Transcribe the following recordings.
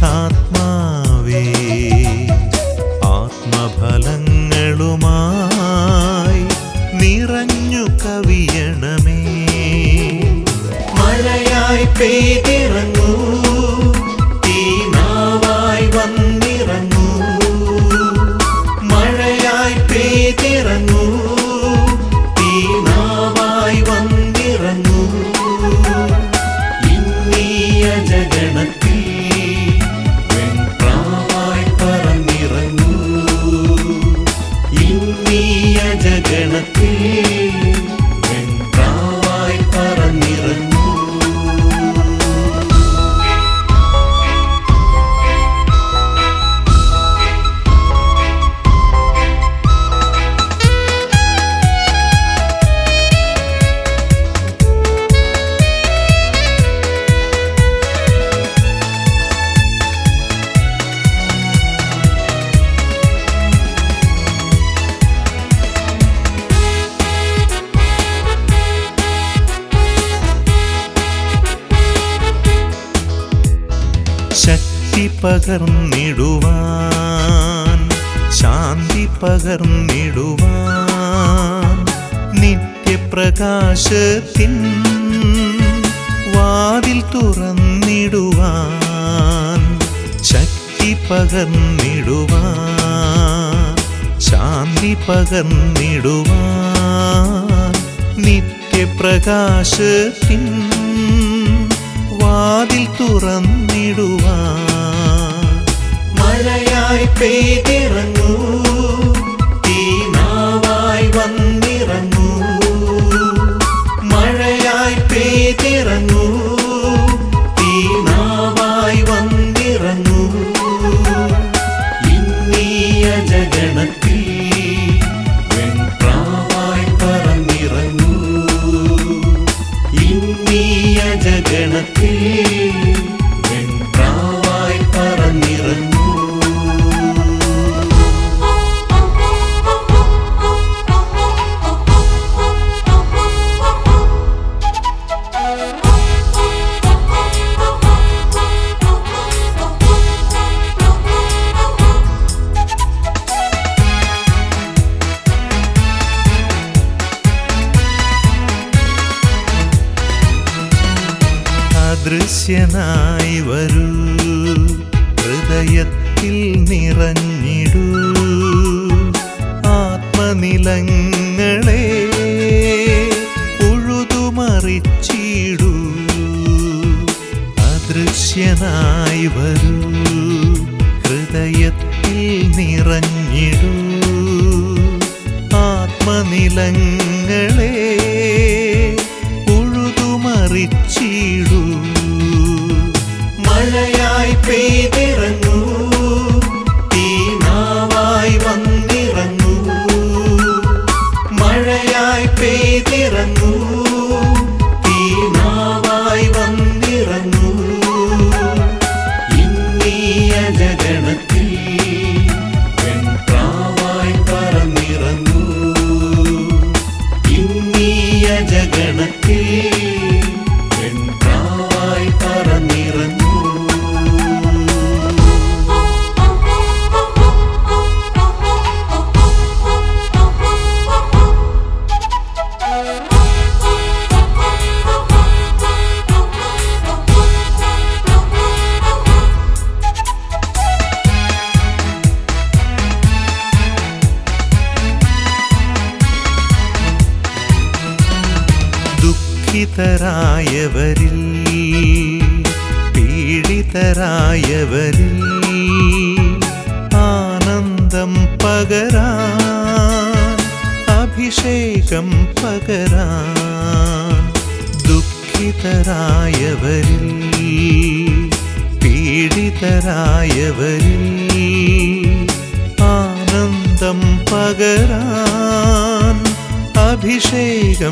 പരിശുദ്ധാത്മാവേ ആത്മഫലങ്ങളുമായി നിറഞ്ഞു കവിയണമേ മഴയായി പെയ്തിറങ്ങൂ തീനാവായി വന്നിറങ്ങൂ മഴയായി പെയ്തിറങ്ങൂ തീനാവായി വന്നിറങ്ങൂ ഇന്നീയ ജഗണത്തിൽ വെൺപ്രാവായി പറന്നിറങ്ങൂ ഇന്നീയ ജഗണത്തിൽ വെൺപ്രാവായി പറന്നിറങ്ങൂ ശക്തി പകർന്നിടുവാൻ ശാന്തി പകർന്നിടുവാൻ നിത്യപ്രകാശത്തിൻ വാതിൽ തുറന്നിടുവാൻ ശക്തി പകർന്നിടുവാൻ ശാന്തി പകർന്നിടുവാൻ നിത്യപ്രകാശത്തിൻ വാതിൽ തുറന്നിടുവാൻ മഴയായി പെയ്തിറങ്ങൂ തീനാവായി വന്നിറങ്ങൂ മഴയായി പെയ്തിറങ്ങൂ തീനാവായി വന്നിറങ്ങൂ ഇന്നീയ ജഗണത്തിൽ വെൺപ്രാവായി പറന്നിറങ്ങൂ ഇന്നീയ ജഗണത്തിൽ വെൺപ്രാവായി പറന്നിറങ്ങൂ അദൃശ്യനായി വരൂ ഹൃദയത്തിൽ നിറഞ്ഞിടൂ ആത്മനിലങ്ങളെ ഉഴുതുമറിച്ചിടൂ അദൃശ്യനായി വരൂ ഹൃദയത്തിൽ നിറഞ്ഞിടൂ ആത്മനിലങ്ങളെ ഉഴുതുമറിച്ചിടൂ മഴയായി പെയ്തിറങ്ങൂ തീനാവായി വന്നിറങ്ങൂ മഴയായി പെയ്തിറങ്ങൂ തീനാവായി വന്നിറങ്ങൂ ഇന്നീയ ജഗണത്തിൽ വെൺപ്രാവായി പറന്നിറങ്ങൂ ഇന്നീയ ജഗണത്തിൽ വെൺപ്രാവായി പറന്നിറങ്ങൂ ദുഃഖിതരായവരിൽ പീഡിതരായവരിൽ ആനന്ദം പകരാൻ അഭിഷേകം പകരാൻ ദുഃഖിതരായവരിൽ പീഡിതരായവരിൽ ആനന്ദം പകരാൻ അഭിഷേകം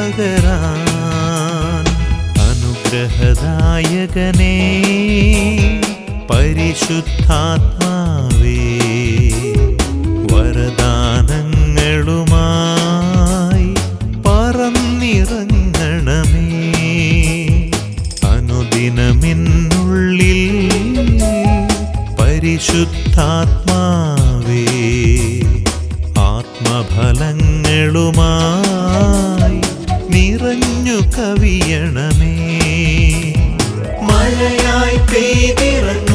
പകരാൻ അനുഗ്രഹദായകനേ പരിശുദ്ധാത്മാവേ വരദാനങ്ങളുമായി പറന്നിറങ്ങണമേ അനുദിനമെന്നുള്ളിൽ പരിശുദ്ധാത്മാവേ ആത്മഫലങ്ങളുമായി നിറഞ്ഞു കവിയണമേ മഴയായി പെയ്തിറങ്ങ